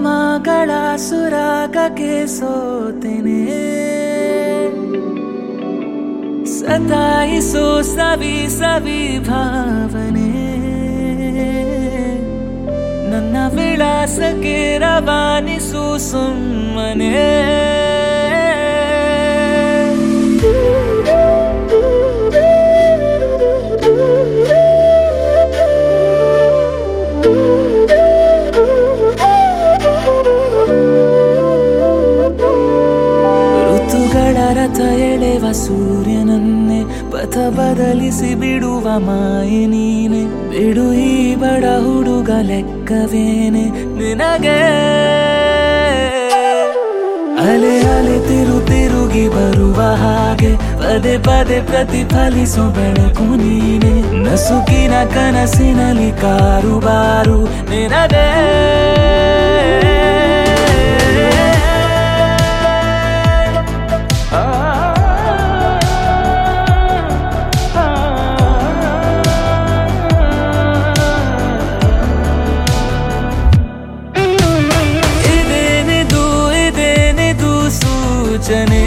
ಸರಿಗಮಗಳ ಸುರಾಗಕ್ಕೆ ಸೋತೆನೆ ಸತಾಯಿಸೋ ಸವಿ ಸವಿ ಭಾವನೆ ನನ್ನ ವಿಳಾಸಕ್ಕೆ ರವಾನಿಸು ಸುಮ್ಮನೆ ಋತುಗಳ ರಥ ಎಳೆವ ಸೂರ್ಯನನ್ನೇ ಪಥ ಬದಲಿಸಿ ಬಿಡುವ ಮಾಯೆ ನೀನೆ ಬಿಡು ಈ ಬಡ ಹುಡುಗ ಲೆಕ್ಕವೇನೆ ನಿನಗೆ ಅಲೆ ಅಲೆ ತಿರು ತಿರುಗಿ ಬರುವ ಹಾಗೆ ಪದೇ ಪದೇ ಪ್ರತಿಫಲಿಸು ಬೆಳಕು ನೀನೆ ನಸುಕಿನ ಕನಸಿನಲ್ಲಿ ಕಾರುಬಾರು ನಿನದೇ ಇದೇನಿದು ಇದೇನಿದು ಸೂಚನೆ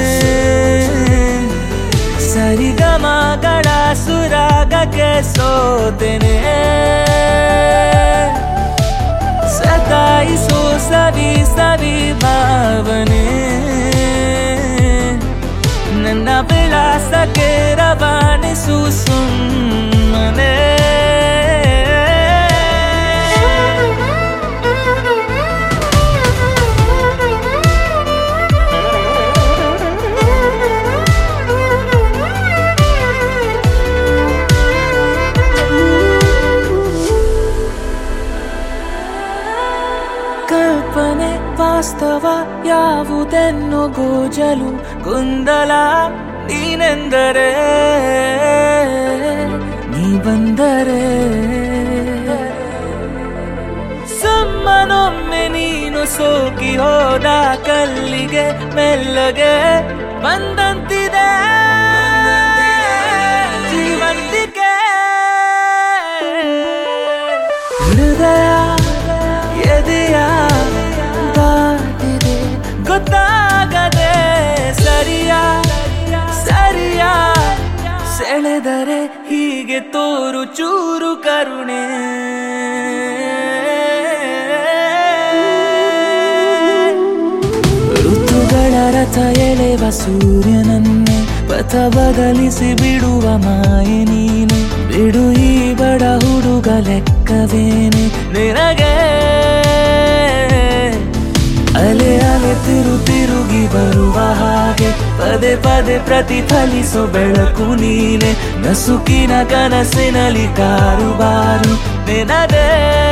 ಸರಿಗಮಗಳ ಸುರಾಗಕ್ಕೆ ಸೋತೆನೆ ಸತಾಯಿಸೋ ಸವಿ ಸವಿ ಭಾವನೆ ನನ್ನ ವಿಳಾಸಕ್ಕೆ ರವಾನಿಸು ಸುಮ್ಮನೆ ಕಲ್ಪನೆ ವಾಸ್ತವ ಯಾವುದೆನ್ನು ಗೋಜಲು ಗೊಂದಲ ನೀನೆಂದರೆ ನೀ ಬಂದರೆ ಸುಮ್ಮನೊಮ್ಮೆ ನೀನು ಸೋಕಿ ಹೋದ ಕಲ್ಲಿಗೆ ಮೆಲ್ಲಗೆ ಬಂದಂತಿದೆ ಜೀವಂತಿಕೆ ಹೃದಯ ಎದೆಯ ದಾಟಿದೆ ಗೊತ್ತಾಗದೆ ಸರಿಯ ಸರಿಯ ಸೆಳೆದರೆ ಹೀಗೆ ತೋರು ಚೂರು ಕರುಣೆ ಋತುಗಳ ರಥ ಎಳೆವ ಸೂರ್ಯನನ್ನೇ ಪಥ ಬದಲಿಸಿ ಬಿಡುವ ಮಾಯೆ ನೀನು ಬಿಡು ಈ ಬಡ ಹುಡುಗ ಲೆಕ್ಕವೇನೆ ನಿನಗೆ ಅಲೆ ಅಲೆ ತಿರು ತಿರುಗಿ ಬರುವ ಹಾಗೆ ಪದೇ ಪದೇ ಪ್ರತಿಫಲಿಸೋ ಬೆಳಕು ನೀನೆ ನಸುಕಿನ ಕನಸಿನಲ್ಲಿ ಕಾರುಬಾರು ನಿನದೇ